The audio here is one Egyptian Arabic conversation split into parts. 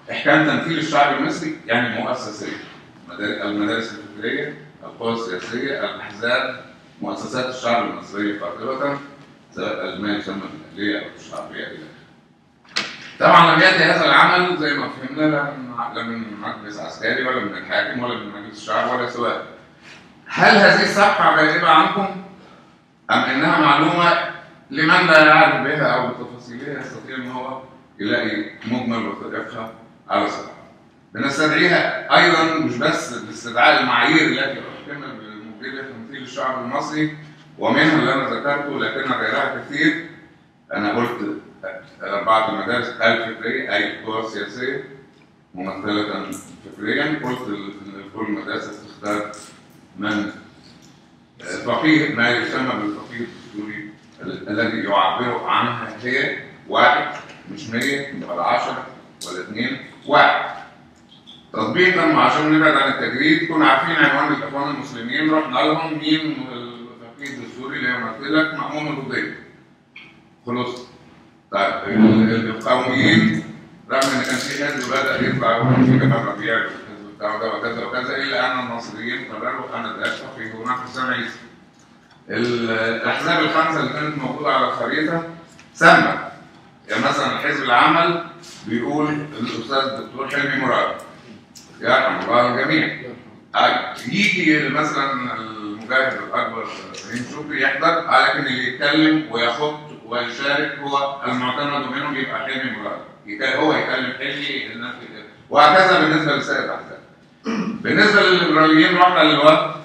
احكام تمثيل الشعب المصري يعني مؤسسيه مدار- المدارس الفكريه القوى السياسيه الاحزاب مؤسسات الشعب المصري قاطبه سواء ما يسمى بالاهليه او الشعبيه الى اخره. طبعا لم ياتي هذا العمل زي ما فهمنا لا من لا من مجلس عسكري ولا من الحاكم ولا من مجلس الشعب ولا سواء. هل هذه الصفحه غائبه عنكم؟ ام انها معلومه لمن لا يعرف بها او بتفاصيلها يستطيع ان هو يلاقي مجمل وثائقها على صفحه. بنستدعيها ايضا مش بس لاستدعاء المعايير التي احكمت بالموجبه تمثيل الشعب المصري ومنها اللي انا ذكرته لكن غيرها كثير انا قلت بعض المدارس الفكريه اي القوى السياسيه ممثله فكريا قلت ان كل مدرسه تختار من فقيه ما يسمى بالفقيه الدستوري ال- الذي يعبر عنها هي واحد مش 100 ولا 10 ولا اثنين واحد تطبيقا عشان نبعد عن التجريد يكون عارفين عنوان الاخوان المسلمين رحنا لهم مين الفقيه الدستوري اللي يمثلك مأمون الوضيع خلاص طيب ال- ال- القوميين رغم ان كان في حزب بدا يطلع وكان في جمال ربيع الحزب بتاعه ده وكذا وكذا الا ان الناصريين قرروا انا ده فقيه ونحن سامعين ال- الاحزاب الخمسه اللي كانت موجوده على الخريطه سمى يعني مثلا الحزب العمل بيقول الاستاذ الدكتور حلمي مراد يرحم الله الجميع أي يجي مثلا المجاهد الاكبر ابراهيم شكري يحضر آه، لكن اللي يتكلم ويخط ويشارك هو المعتمد منهم يبقى حلمي مراد يك- هو يكلم حلمي الناس يتكلم. وهكذا بالنسبه لسائر الاحزاب بالنسبه للليبراليين رحنا للوقت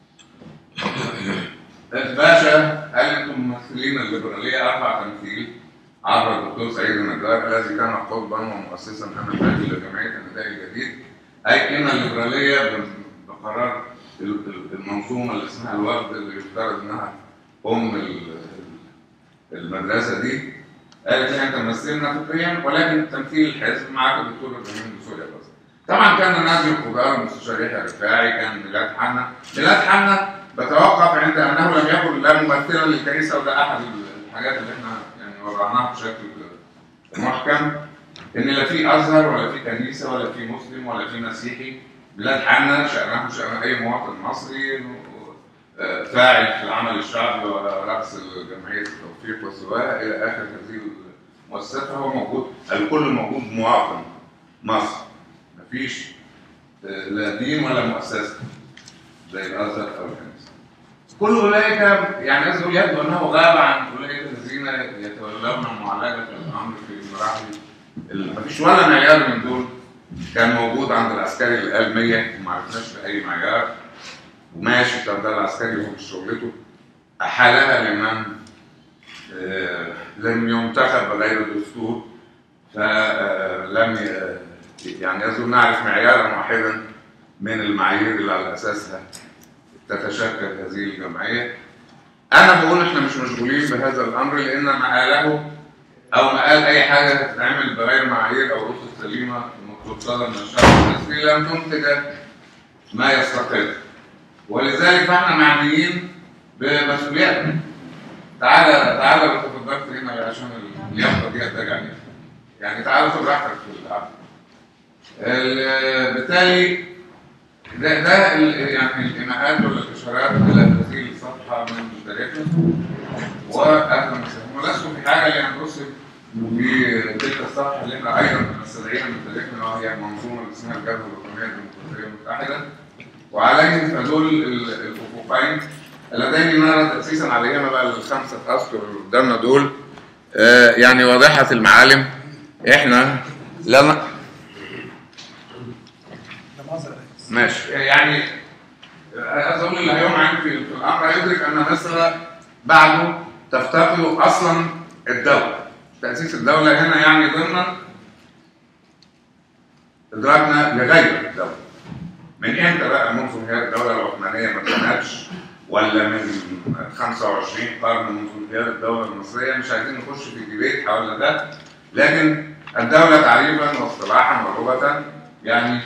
باشا هل انتم ممثلين الليبراليه ارفع تمثيل عبر الدكتور سعيد النجار الذي كان قطبا ومؤسسا انا فاكر لجمعيه النداء الجديد اي ان الليبراليه ب- بقرار ال- ال- المنظومه اللي اسمها الوفد اللي يفترض انها ام ال- المدرسه دي قالت لي انت ممثلنا فكريا ولكن تمثيل الحزب معاك الدكتور ابراهيم دسوقي بس طبعا كان نادي القضاء المستشار يحيى رفاعي كان ميلاد حنا ميلاد حنا بتوقف عند انه لم يكن لا ممثلا للكنيسه وده احد الحاجات اللي احنا يعني وضعناها بشكل محكم ان لا في ازهر ولا في كنيسه ولا في مسلم ولا في مسيحي بلاد حنا شانه شان اي مواطن مصري آه، فاعل في العمل الشعبي ورأس جمعيه التوفيق والسواء الى اخر هذه المؤسسات فهو موجود الكل موجود مواطن مصري مفيش آه، لا دين ولا مؤسسه زي الازهر او الكنيسه كل اولئك يعني يزعم يبدو انه غاب عن اولئك الذين يتولون معالجه الامر في مراحل ال- مفيش ولا معيار من دول كان موجود عند العسكري اللي قال 100 وما عرفناش باي معيار وماشي طب ده العسكري هو مش شغلته احالها لمن آه، لم ينتخب بغير دستور فلم يعني يزول نعرف معيارا واحدا من المعايير اللي على اساسها تتشكل هذه الجمعيه انا بقول احنا مش مشغولين بهذا الامر لان مآله او مقال اي حاجه تتعمل بغير معايير او اسس سليمه متصله من الشعب المصري لم تنتج ما يستقر ولذلك فاحنا معنيين بمسؤولياتنا تعالى تعالى لو تفضلت هنا عشان اليافطه دي هتراجع عليها يعني تعالى خد راحتك في القعده ال- بالتالي ده ده ال- يعني الايماءات ولا الاشارات الى هذه الصفحه من تاريخنا واهلا وسهلا ولست في حاجه لان ارسل في تلك الصفحه اللي احنا ايضا نستدعيها من تاريخنا وهي منظومه اللي اسمها الجبهه الوطنيه الديمقراطيه المتحده وعليهم فدول ال- الافقين اللذين نرى تاسيسا عليهما بقى الخمسه اسطر اللي قدامنا دول آه، يعني واضحه المعالم احنا لا ن- ده منظر رئيس ماشي يعني عايز اقول اللي هيقوم عندي في في الامر يدرك ان مصر بعده تفتقد اصلا الدوله تاسيس الدوله هنا يعني ضمن ادراكنا لغير الدوله من امتى بقى منذ انهيار الدوله العثمانيه ما كانتش ولا من 25 قرن منذ انهيار الدوله المصريه مش عايزين نخش في ديبيت حول ده لكن الدوله تعريفا واصطلاحا ولغه يعني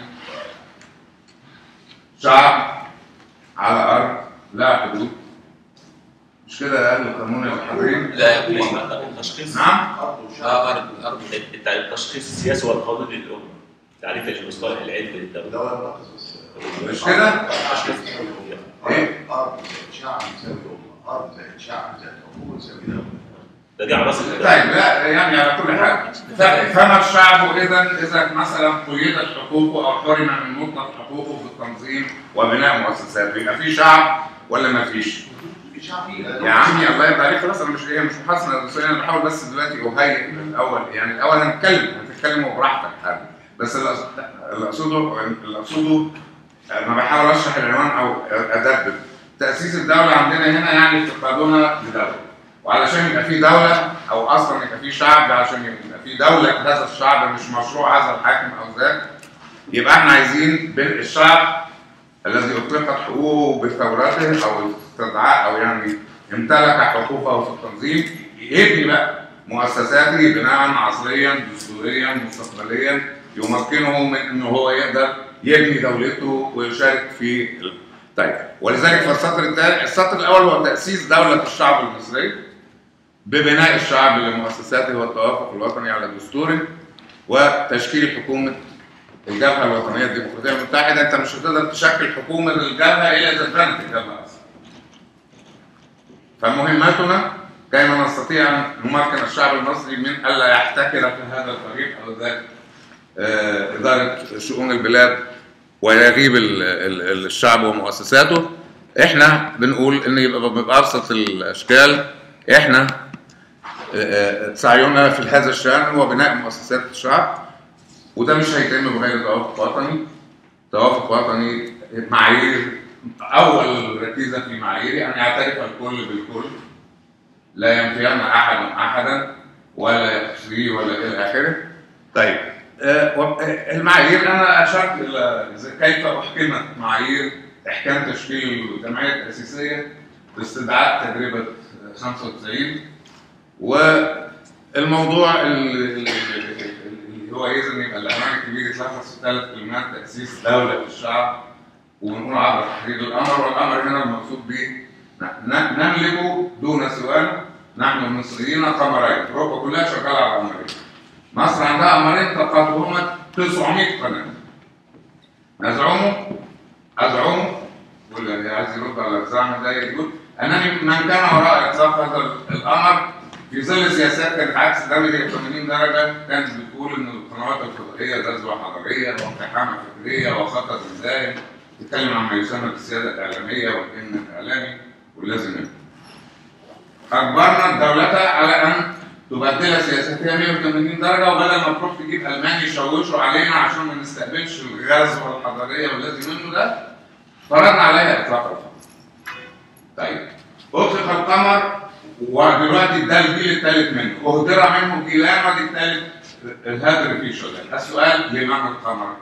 شعب على ارض لا حدود مش كده يا اهل القانون يا الحاضرين لا يمكن التشخيص نعم اه ارض ارض التشخيص السياسي والقانوني للامه تعريف المصطلح العلمي للدوله الدولة بتنقص بس مش كده؟ ايه؟ أرض زائد شعب يساوي أمة، أرض زائد شعب زائد حكومة يساوي دولة. ده دي عناصر طيب الدولة. لا يعني على كل حال ف- فما الشعب اذا اذا مثلا قيدت حقوقه او حرم من مطلق حقوقه في التنظيم وبناء مؤسسات يبقى في شعب ولا ما فيش؟ في شعب فيه يا عمي الله يرضى عليك خلاص انا مش هي مش محاصره الرسالة انا بحاول بس دلوقتي اهيئ الاول يعني الاول هنتكلم هتتكلموا براحتك حاجه بس اللي أقصد- اللي اقصده اللي اقصده ما بحاول اشرح العنوان او ادبب تاسيس الدوله عندنا هنا يعني افتقادنا لدوله وعلشان يبقى في دوله او اصلا يبقى في شعب عشان يبقى في دوله هذا الشعب مش مشروع هذا الحاكم او ذاك يبقى احنا عايزين بين الشعب الذي اطلقت حقوقه بثورته او استدعاء او يعني امتلك حقوقه في التنظيم يبني بقى مؤسساته بناء عصريا دستوريا مستقبليا يمكنه من انه هو يقدر يبني دولته ويشارك في ال- طيب ولذلك في السطر الثاني السطر الاول هو تاسيس دوله الشعب المصري ببناء الشعب لمؤسساته والتوافق الوطني على دستوره وتشكيل حكومه الجبهه الوطنيه الديمقراطيه المتحده انت مش هتقدر تشكل حكومه للجبهه الا اذا كانت الجبهه اصلا. فمهمتنا كيما نستطيع ان نمكن الشعب المصري من الا يحتكر في هذا الطريق او ذاك آه، اداره شؤون البلاد ويغيب ال- ال- الشعب ومؤسساته احنا بنقول ان يبقى بابسط الاشكال احنا آه، آه، سعينا في هذا الشان هو بناء مؤسسات الشعب وده مش هيتم بغير توافق وطني توافق وطني معايير اول ركيزه في معايير ان يعترف الكل بالكل لا ينفين احد احدا ولا يقصيه ولا الى اخره طيب آه، و- آه، المعايير انا اشرت الى إذا- كيف احكمت معايير احكام تشكيل الجمعيه التاسيسيه باستدعاء تجربه 95 والموضوع اللي اللي هو اذا يبقى الامان الكبير يتلخص في ثلاث كلمات تاسيس دوله الشعب ونقول عبر تحرير الامر والامر هنا المقصود به ن- ن- نملك دون سوانا نحن المصريين قمرين اوروبا كلها شغاله على قمرين مصر عندها قمرين تقاطعهما 900 قناه ازعم ازعم واللي عايز يرد على الزعم ده يقول انني من كان وراء اطلاق هذا الامر في ظل سياسات كانت عكس دولة 80 درجة كانت بتقول إن القنوات الفضائية غزوة حضارية واقتحام فكرية وخطر دائم تتكلم عن ما يسمى بالسيادة الإعلامية والإمن الإعلامي واللازم منه. أجبرنا الدولة على أن تبدل سياستها 180 درجة وبدل ما تروح تجيب ألمان يشوشوا علينا عشان ما نستقبلش الغزوة الحضارية واللازم منه ده فرضنا عليها إطلاق القمر. طيب أطلق القمر ودلوقتي ده الجيل الثالث منه اهدر منه جيلان ودي الثالث الهدر فيه شغال السؤال لمن القمر؟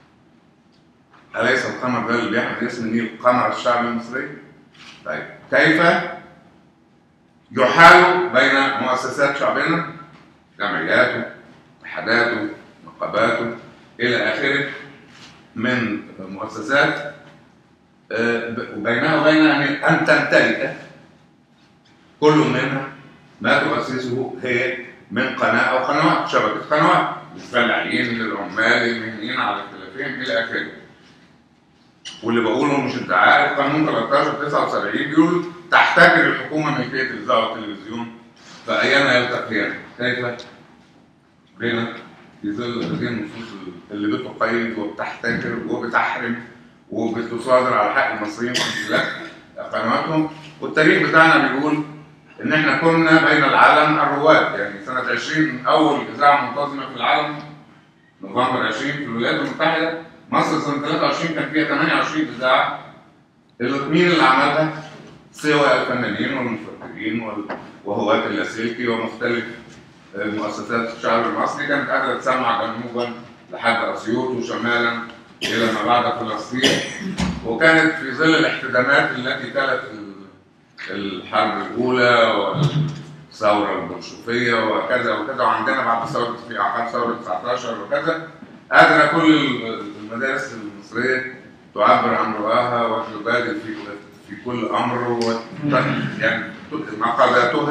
أليس القمر ده اللي بيحمل اسم النيل قمر الشعب المصري؟ طيب كيف يحال بين مؤسسات شعبنا جمعياته اتحاداته نقاباته إلى آخره من مؤسسات آه، ب- وبينها وبين أن- أن تمتلك كل منها ما تؤسسه هي من قناة أو قنوات شبكة قنوات للفلاحين للعمال المهنيين على اختلافهم إلى آخره واللي بقوله مش ادعاء القانون 13 79 بيقول تحتكر الحكومة ملكية الإذاعة والتلفزيون فأيام يلتقيان كيف بين في ظل هذه النصوص اللي بتقيد وبتحتكر وبتحرم وبتصادر على حق المصريين في امتلاك قنواتهم والتاريخ بتاعنا بيقول ان احنا كنا بين العالم الرواد يعني سنه 20 اول اذاعه منتظمه في العالم نوفمبر 20 في الولايات المتحده مصر سنه 23 كان فيها 28 اذاعه اللي- مين اللي عملها؟ سوى الفنانين والمفكرين وال- وهواة اللاسلكي ومختلف مؤسسات الشعب المصري كانت قادره تسمع جنوبا لحد اسيوط وشمالا الى ما بعد فلسطين وكانت في ظل الاحتدامات التي تلت ال- الحرب الاولى والثوره البلشفيه وكذا وكذا وعندنا بعد ثوره في اعقاب ثوره 19 وكذا قادره كل المدارس المصريه تعبر عن رؤاها وتبادل في في كل امر و يعني نقاباتها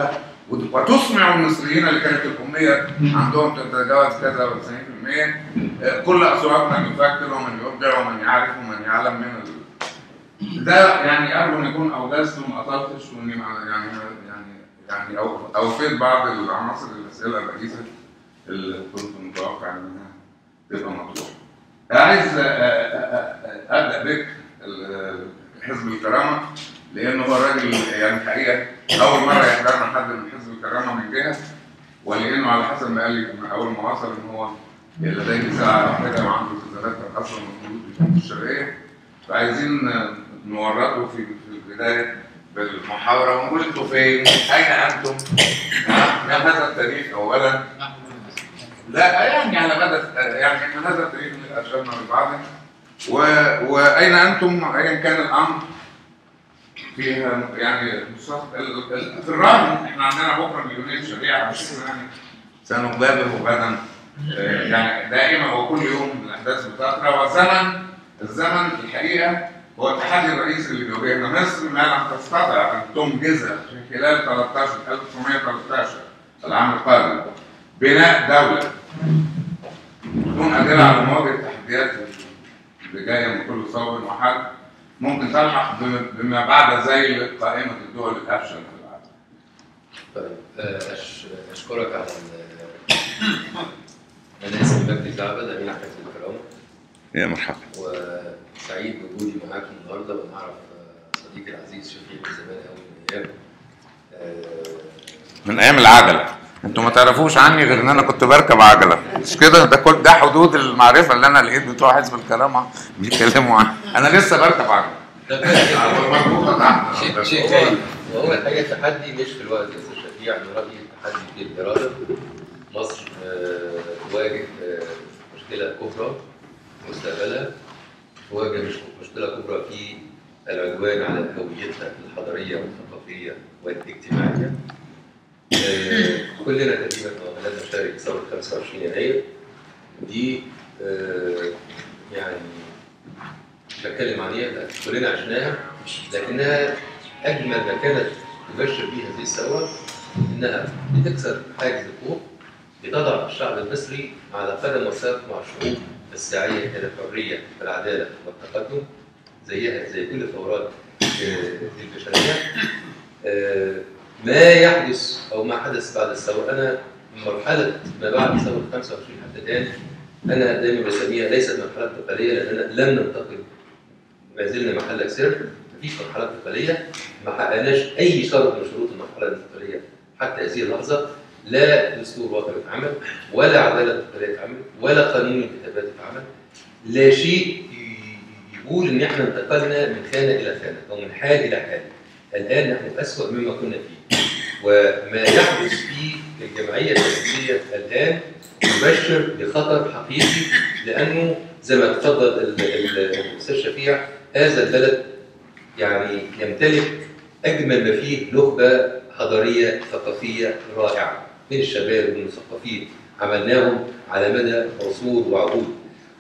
وتسمع المصريين اللي كانت الاميه عندهم تتجاوز كذا و90% آه، كل اصوات من يفكر ومن يبدع ومن يعرف ومن يعلم من ال... ده يعني ارجو ان يكون اوجزت وما اطلتش واني مع- يعني يعني يعني أو- اوفيت بعض العناصر الاسئله الرئيسه اللي كنت متوقع انها تبقى مطروحه. عايز آه، آه، آه، ابدا بك ال- حزب الكرامه لانه هو الراجل يعني الحقيقه اول مره يحضرنا حد من حزب الكرامه من جهه ولانه على حسب ما قال لي من اول ما وصل ان هو لديه ساعه واحده وعنده التزامات اصلا موجود في الشرقيه فعايزين نورطه في في البدايه بالمحاوره ونقول انتوا فين؟ اين انتم؟ ها؟ ما هذا التاريخ اولا؟ لا يعني على مدى يعني من هذا التاريخ اللي اشرنا لبعضه و... واين انتم ايا كان الامر فيها يعني مصاف- ال- ال- في الرغم احنا عندنا بكره مليونيه شريعه مش يعني سنبادر غدا آه، يعني دائما وكل يوم الاحداث بتطرى والزمن الزمن الحقيقه هو التحدي الرئيسي اللي بيواجهنا مصر ما لم تستطع ان تنجز في خلال 13 1913 العام القادم بناء دوله تكون قادره على مواجهه التحديات اللي جايه من كل صوب وحد ممكن تلحق بم- بما بعد زي قائمه الدول الافشل في العالم. طيب آه، أش- أشكرك على ال- أنا اسمي مجدي زعبل أمين حفظ الكرامة يا مرحبا. وسعيد بوجودي معاكم النهارده ونعرف آه، صديقي العزيز شفيق من زمان قوي من أيام آه، من ايام العجله انتوا ما تعرفوش عني غير ان انا كنت بركب عجله مش كده ده كل ده حدود المعرفه اللي انا لقيت بتوع حزب الكرامه بيتكلموا عنها انا لسه بركب عجله ده كويس. مربوطه تحت شيء شيء جيد وهو الحقيقه التحدي مش في الوقت يا استاذ شفيع انا رايي التحدي في الاراده مصر آه، تواجه آه، مشكله كبرى في مستقبلها تواجه مش- مشكله كبرى في العدوان على هويتها الحضاريه والثقافيه والاجتماعيه آه، كلنا تقريبا لازم نشارك في ثوره 25 يناير دي آه، يعني مش بتكلم عليها لا كلنا عشناها لكنها اجمل ما كانت تبشر به هذه الثوره انها بتكسر حاجز الخوف بتضع الشعب المصري على قدم وساق مع الشعوب الساعيه الى الحريه والعداله والتقدم زيها زي كل الثورات آه، البشريه آه، ما يحدث او ما حدث بعد الثوره انا مرحله ما بعد ثوره 25 حتى الان انا دايما بسميها ليست مرحله انتقاليه لاننا لم ننتقل ما زلنا محلك سر مفيش مرحله انتقاليه ما حققناش اي شرط من شروط المرحله الانتقاليه حتى هذه اللحظه لا دستور وطني اتعمل ولا عداله انتقاليه اتعمل ولا قانون انتخابات اتعمل لا شيء ي- يقول ان احنا انتقلنا من خانه الى خانه او من حال الى حال الان نحن اسوء مما كنا فيه وما يحدث في الجمعيه التاسيسيه الان يبشر بخطر حقيقي لانه زي ما تفضل ال- ال- الاستاذ شفيع هذا البلد يعني يمتلك اجمل ما فيه نخبه حضاريه ثقافيه رائعه من الشباب والمثقفين عملناهم على مدى عصور وعقود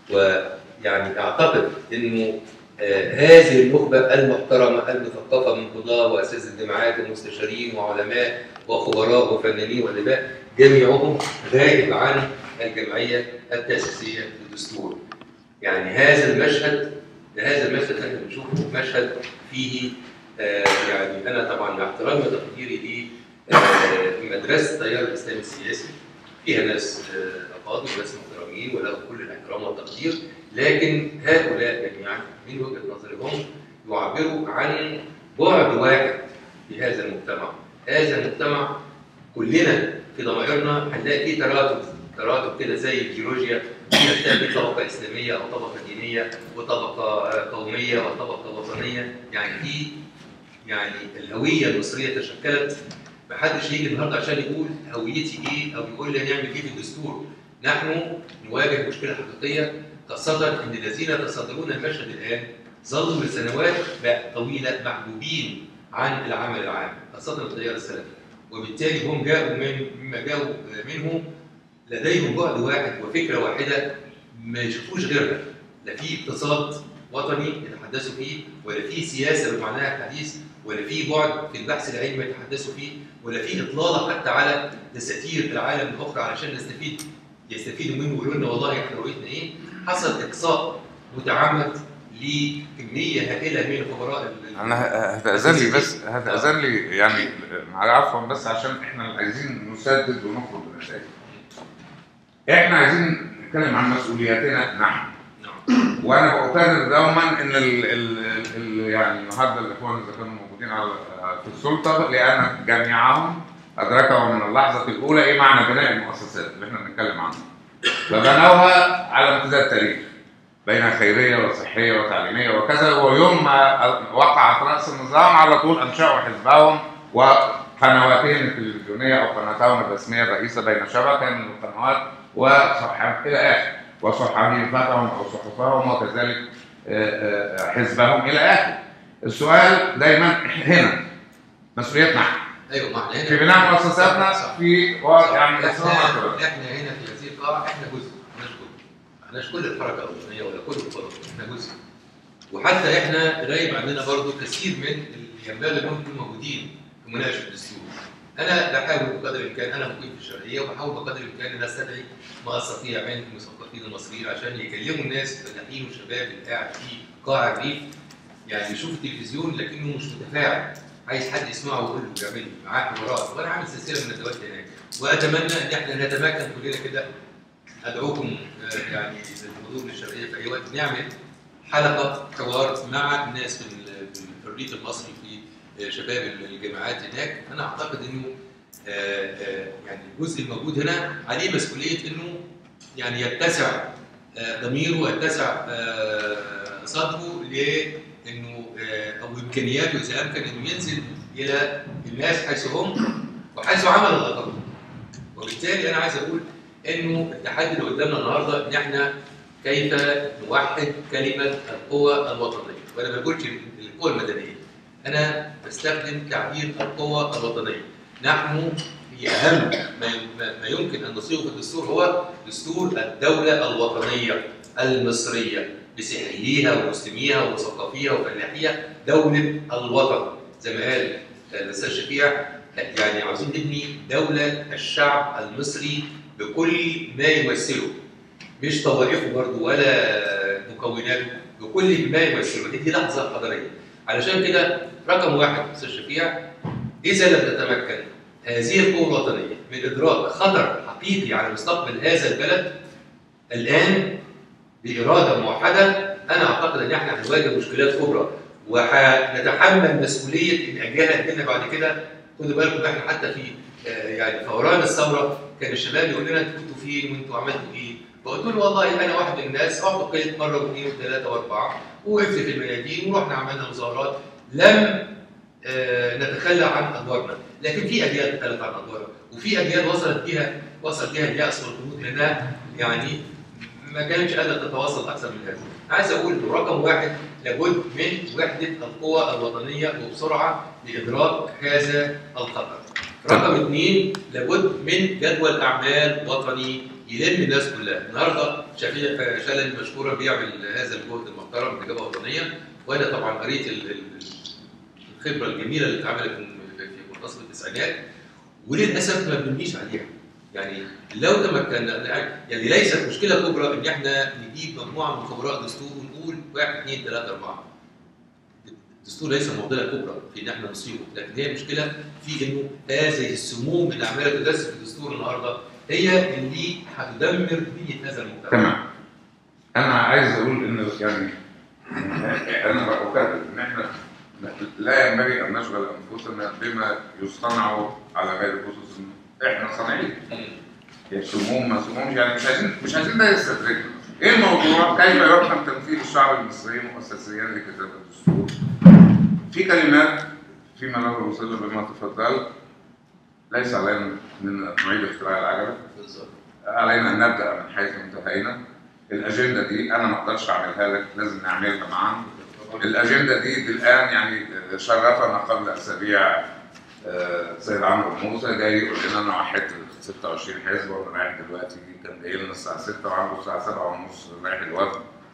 ويعني اعتقد انه آه، هذه النخبه المحترمه المثقفه من قضاه واساتذه الجامعات ومستشارين وعلماء وخبراء وفنانين وادباء جميعهم غائب عن الجمعيه التاسيسيه للدستور. يعني هذا المشهد هذا المشهد اللي احنا بنشوفه مشهد فيه آه، يعني انا طبعا مع احترامي وتقديري لمدرسه التيار الاسلامي السياسي فيها ناس آه، افاضل وناس محترمين ولهم كل الاحترام والتقدير لكن هؤلاء جميعا من وجهه نظري هم يعبروا عن بعد واحد في هذا المجتمع هذا المجتمع كلنا في ضمائرنا هنلاقي فيه تراتب تراتب كده زي الجيولوجيا هتلاقي فيه طبقه اسلاميه او طبقه دينيه وطبقه آه، قوميه وطبقه وطنيه يعني في يعني الهويه المصريه تشكلت محدش يجي النهارده عشان يقول هويتي ايه او يقول لي هنعمل ايه في الدستور نحن نواجه مشكله حقيقيه خاصه ان الذين يتصدرون المشهد الان ظلوا لسنوات طويله محجوبين عن العمل العام خاصه التيار السلفي وبالتالي هم جاءوا من مما جاءوا منه لديهم بعد واحد وفكره واحده ما يشوفوش غيرها لا في اقتصاد وطني يتحدثوا فيه ولا في سياسه بمعناها الحديث ولا في بعد في البحث العلمي يتحدثوا فيه ولا في اطلاله حتى على دساتير العالم الاخرى علشان نستفيد يستفيدوا منه ويقولوا لنا والله احنا رؤيتنا ايه حصل اقصاء متعمد لكميه هائله من الخبراء ال- انا ه- هتأذن لي بس هتأذن لي يعني مع عفوا بس عشان احنا عايزين نسدد ونخرج بالنتائج. احنا عايزين نتكلم عن مسؤولياتنا نحن نعم وانا بكرر دوما ان ال ال ال يعني النهارده الاخوان اذا كانوا موجودين على في السلطه لان جميعهم ادركوا من اللحظه الاولى ايه معنى بناء المؤسسات اللي احنا بنتكلم عنها. فبنوها على امتداد التاريخ بين خيريه وصحيه وتعليميه وكذا ويوم ما وقعت راس النظام على طول انشاوا حزبهم وقنواتهم التلفزيونيه او قناتهم الرسميه الرئيسه بين شبكه من القنوات وصحف الى اخره وصحيفتهم او صحفهم وكذلك آه، آه، حزبهم الى اخره. السؤال دايما هنا مسؤوليتنا احنا ايوه ما احنا هنا في بناء مؤسساتنا صح. في و- يعني احنا إصلاح أكبر. احنا هنا في هذه القاعه احنا جزء مش كل مش كل الحركه الوطنيه ولا كل القوى احنا جزء وحتى احنا غايب عندنا برضو كثير من اللي ينبغي انهم يكونوا موجودين في مناقشه الدستور انا بحاول بقدر الامكان انا مقيم في الشرقيه وبحاول بقدر الامكان ان استدعي ما استطيع من المثقفين المصريين عشان يكلموا الناس الفلاحين والشباب اللي قاعد في قاع الريف يعني يشوف التلفزيون لكنه مش متفاعل عايز حد يسمعه ويقول له يعمل معاه حوارات وانا عامل سلسله من الندوات هناك واتمنى ان احنا نتمكن كلنا كده ادعوكم آه، يعني للحضور للشرقيه في اي وقت نعمل حلقه حوار مع الناس في ال- في الريف المصري في آه، شباب الجامعات هناك انا اعتقد انه آه، آه، يعني الجزء الموجود هنا عليه مسؤوليه انه يعني يتسع آه، ضميره ويتسع آه، صدره لانه آه، او امكانياته اذا امكن انه ينزل الى الناس حيث هم وحيث عمل الاخرون وبالتالي انا عايز اقول انه التحدي اللي قدامنا النهارده ان احنا كيف نوحد كلمه القوى الوطنيه وانا ما بقولش القوى المدنيه انا بستخدم تعبير القوى الوطنيه نحن في اهم ما ما- ما يمكن ان نصيغه في الدستور هو دستور الدوله الوطنيه المصريه بسحليها ومسلميها ومثقفيها وفلاحيها دوله الوطن زي ما قال الاستاذ شفيع يعني عاوزين نبني دوله الشعب المصري بكل ما يمثله مش طوائفه برضه ولا مكوناته بكل ما يمثله دي, دي لحظه حضاريه علشان كده رقم واحد استاذ شفيع اذا لم تتمكن هذه القوه الوطنيه من ادراك خطر حقيقي على مستقبل هذا البلد الان باراده موحده انا اعتقد ان احنا هنواجه مشكلات كبرى وهنتحمل مسؤوليه الاجيال اللي بعد كده خدوا بالكم احنا حتى في آه، يعني فوران الثوره كان الشباب يقول لنا انتوا كنتوا فين وانتوا عملتوا ايه؟ فقلت له والله انا واحد من الناس اعتقلت مره واثنين وثلاثه واربعه ووقفت في الميادين ورحنا عملنا مظاهرات لم آه، نتخلى عن ادوارنا، لكن في اجيال تخلت عن ادوارها وفي اجيال وصلت بها وصل بها الياس والقنوط لانها يعني ما كانتش قادره تتواصل اكثر من هذا. عايز اقول إنه رقم واحد لابد من وحده القوى الوطنيه وبسرعه لادراك هذا الخطر. رقم اثنين لابد من جدول اعمال وطني يلم الناس كلها، النهارده شفيع شلبي مشكورا بيعمل هذا الجهد المحترم بإجابة وطنيه وانا طبعا قريت ال- ال- الخبره الجميله اللي اتعملت من- في منتصف التسعينات وللاسف ما بنبنيش عليها. يعني لو تمكنا يعني ليست مشكله كبرى ان احنا نجيب مجموعه من خبراء دستور ونقول واحد اثنين ثلاثه اربعه. الدستور ليس معضله كبرى في ان احنا نصيغه، لكن هي مشكله في انه هذه السموم اللي عماله تدس في الدستور النهارده هي اللي هتدمر بنيه هذا المجتمع. تمام انا عايز اقول ان يعني انا بكرر ان احنا لا ينبغي ان نشغل انفسنا بما يصطنع على غير اسس احنا صانعين السموم ما سمومش يعني مش عايزين مش عايزين ده يستدركنا ايه الموضوع كيف يمكن تمثيل الشعب المصري مؤسسيا لكتابه الدستور في كلمات فيما لو وصلنا بما تفضلت ليس علينا ان نعيد اختراع العجله بالظبط. علينا ان نبدا من حيث انتهينا الاجنده دي انا ما اقدرش اعملها لك لازم نعملها معانا الاجنده دي, دي الان يعني شرفنا قبل اسابيع آه، سيد عمرو موسى جاي يقول لنا انا وحدت 26 حزب وانا رايح دلوقتي كان جاي لنا الساعه 6 وعنده الساعه 7 ونص رايح الوفد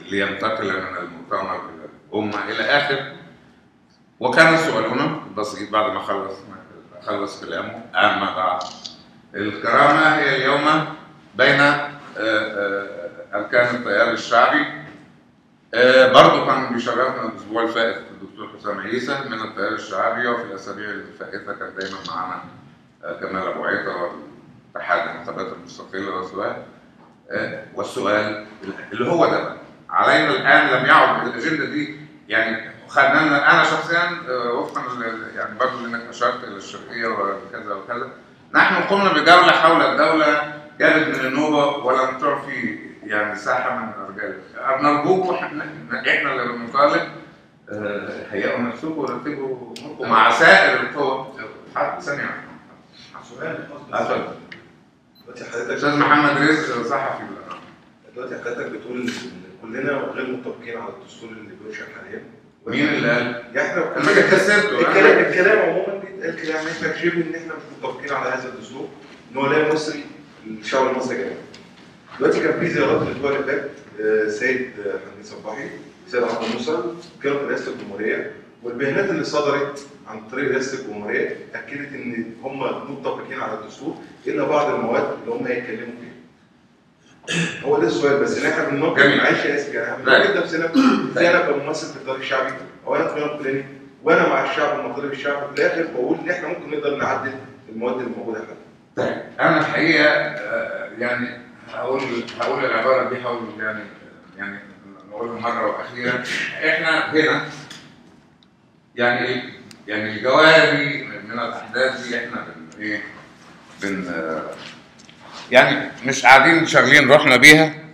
لينتقل من المؤتمر الى الامه الى اخر وكان سؤالنا بسيط بعد ما خلص خلص كلامه اما بعد الكرامه هي اليوم بين آه، آه، اركان التيار الشعبي آه، برضه كان بيشرفنا الاسبوع الفائت الدكتور حسام عيسى من التيار الشعبي وفي الاسابيع الفائته كان دايما معانا آه، كمال ابو عيطه واتحاد الانتخابات المستقله والسؤال آه، والسؤال اللي هو ده بقى علينا الان لم يعد الاجنده دي يعني خدنا لنا انا شخصيا آه، وفقا لل- يعني برضه لانك اشرت الى الشرقيه وكذا وكذا نحن قمنا بجوله حول الدوله جابت من النوبه ولم تعفي يعني ساحه من الرجال نرجوكم احنا احنا اللي بنطالب آه، هيئوا نفسكم ورتبوا اموركم مع سائر القوى حد ثانيه واحدة. سؤال اتفضل دلوقتي حضرتك استاذ محمد رزق صحفي بالأمانة. دلوقتي حضرتك بتقول ان كلنا غير متفقين على الدستور اللي بينشأ حاليا مين اللي قال؟ يعني احنا انا جبت سيرته الكلام أنا- الكلام عموما بيتقال كده يعني احنا شبه ان احنا مش متفقين على هذا الدستور ان هو لا يمثل الشعب المصري جميعا. دلوقتي كان في زيارات الاسبوع اللي فات آه، سيد آه، حمدين صباحي سيد عبد موسى كانوا في رئاسه الجمهوريه والبيانات اللي صدرت عن طريق رئاسه الجمهوريه اكدت ان هم متفقين على الدستور الا بعض المواد اللي هم هيتكلموا فيها. هو ده السؤال بس ان احنا بنناقش جميل. معلش يا اسف يعني لا. احنا بنجد نفسنا زي انا كممثل في الدار الشعبي او انا فلان فلاني وانا مع الشعب ومطالب الشعب في الاخر بقول ان احنا ممكن نقدر نعدل المواد اللي موجوده حاليا. طيب انا الحقيقه آه، يعني هقول هقول العباره دي هقول يعني يعني نقولها مره واخيره احنا هنا يعني يعني الجواري من الاحداث دي احنا بن ايه بن آه، يعني مش قاعدين شاغلين روحنا بيها